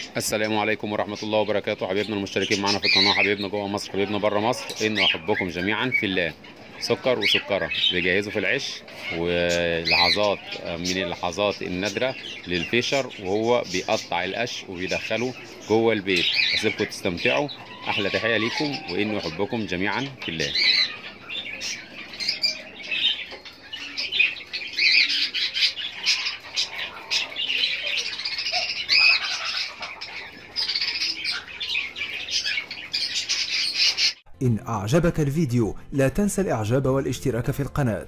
السلام عليكم ورحمة الله وبركاته حبايبنا المشتركين معنا في القناة حبايبنا جوه مصر حبايبنا بره مصر إن أحبكم جميعا في الله سكر وسكرة بيجهزوا في العش ولحظات من اللحظات النادرة للفيشر وهو بيقطع القش وبيدخله جوه البيت أسيبكم تستمتعوا أحلى تحية ليكم وإني أحبكم جميعا في الله إن أعجبك الفيديو لا تنسى الإعجاب والاشتراك في القناة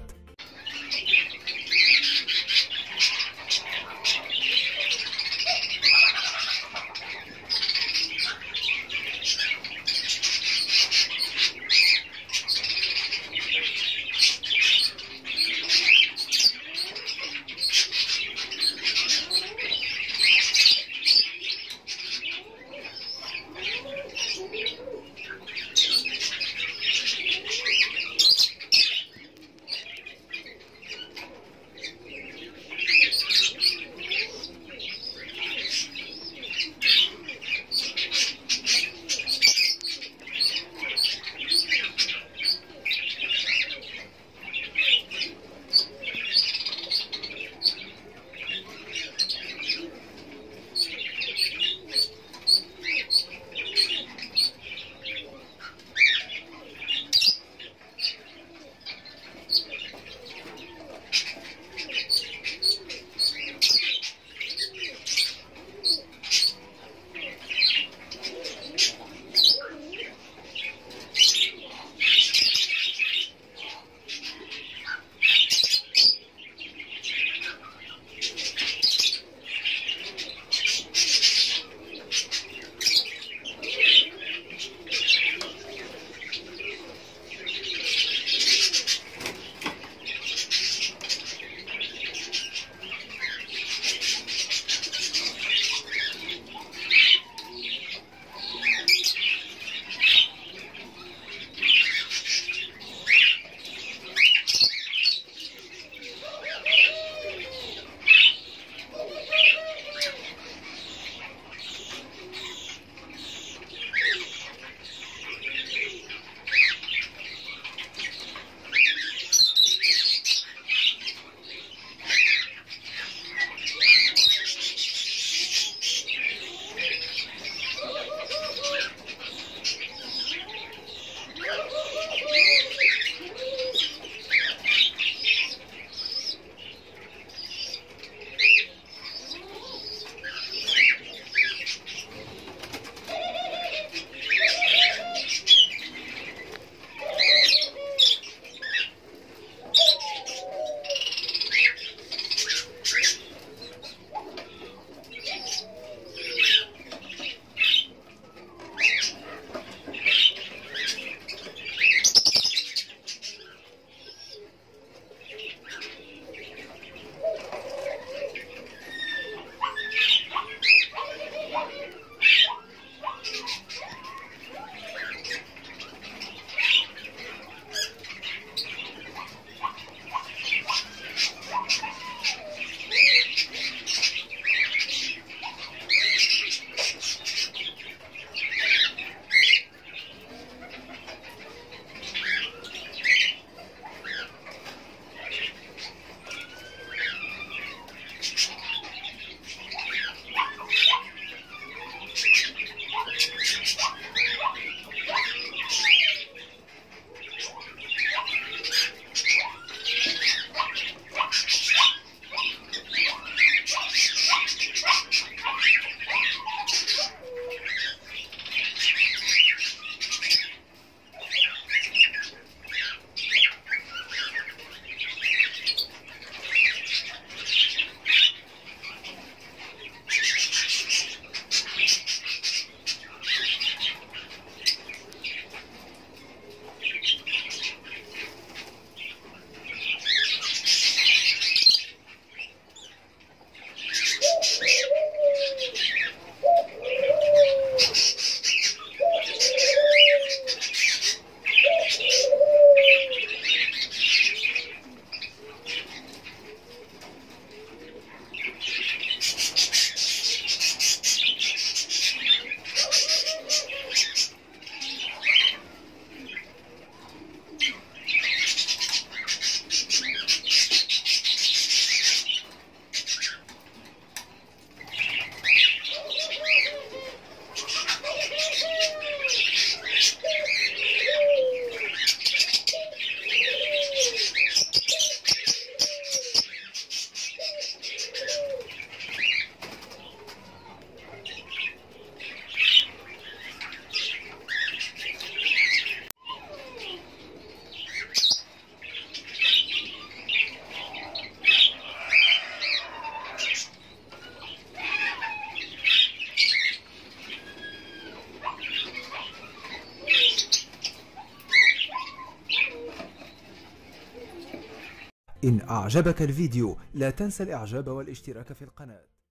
إن أعجبك الفيديو لا تنسى الإعجاب والاشتراك في القناة